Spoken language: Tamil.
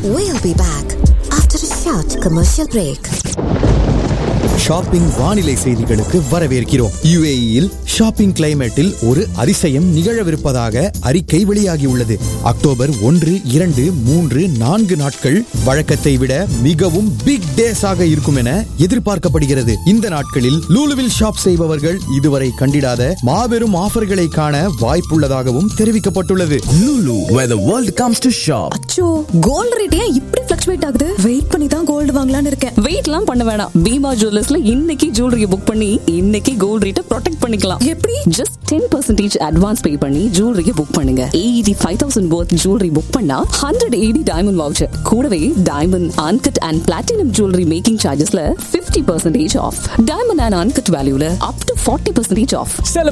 We'll be back after a short commercial break. Shopping வானிலை செய்திகளுக்கு வரவேற்கிறோம் யுஏஇயில் ஷாப்பிங் கிளைமேட்டில் ஒரு அதிசயம் நிகழவிருப்பதாக அறிக்கை வெளியாகியுள்ளது அக்டோபர் ஒன்று இரண்டு மூன்று நான்கு நாட்கள் வழக்கத்தை விட மிகவும் பிக் டேஸ் ஆக இருக்கும் என எதிர்பார்க்கப்படுகிறது இந்த நாட்களில் லூலுவில் ஷாப் செய்பவர்கள் இதுவரை கண்டிடாத மாபெரும் ஆஃபர்களை காண வாய்ப்புள்ளதாகவும் தெரிவிக்கப்பட்டுள்ளது Lulu, where the world comes to shop. அச்சோ கோல்ட் ரேட் ஏன் இப்படி ஃபிளக்சுவேட் ஆகுது வெயிட் பண்ணி தான் கோல்டு வாங்கலாம்னு இருக்கேன் வெயிட்லாம் பண்ண வேணாம் பீமா ஜுவல்லர்ஸ்ல இன்னைக்கு ஜுவல்லரிய புக் பண்ணி இன்னைக்கு கோல்ட் ரேட்டை ப்ரொடெக்ட் பண்ணிக்கலாம் எப்படி? Just ten percentage advance pay பண்ணி ஜுவல்லரிய புக் பண்ணுங்க eighty five thousand worth jewellery book பண்ணா ஹண்ட்ரட் எயிட்டி டைமண்ட் வவுச்சர் கூடவே diamond uncut and platinum jewellery making சார்ஜஸ்ல fifty percentage off diamond and uncut வேல்யூல up to forty percentage of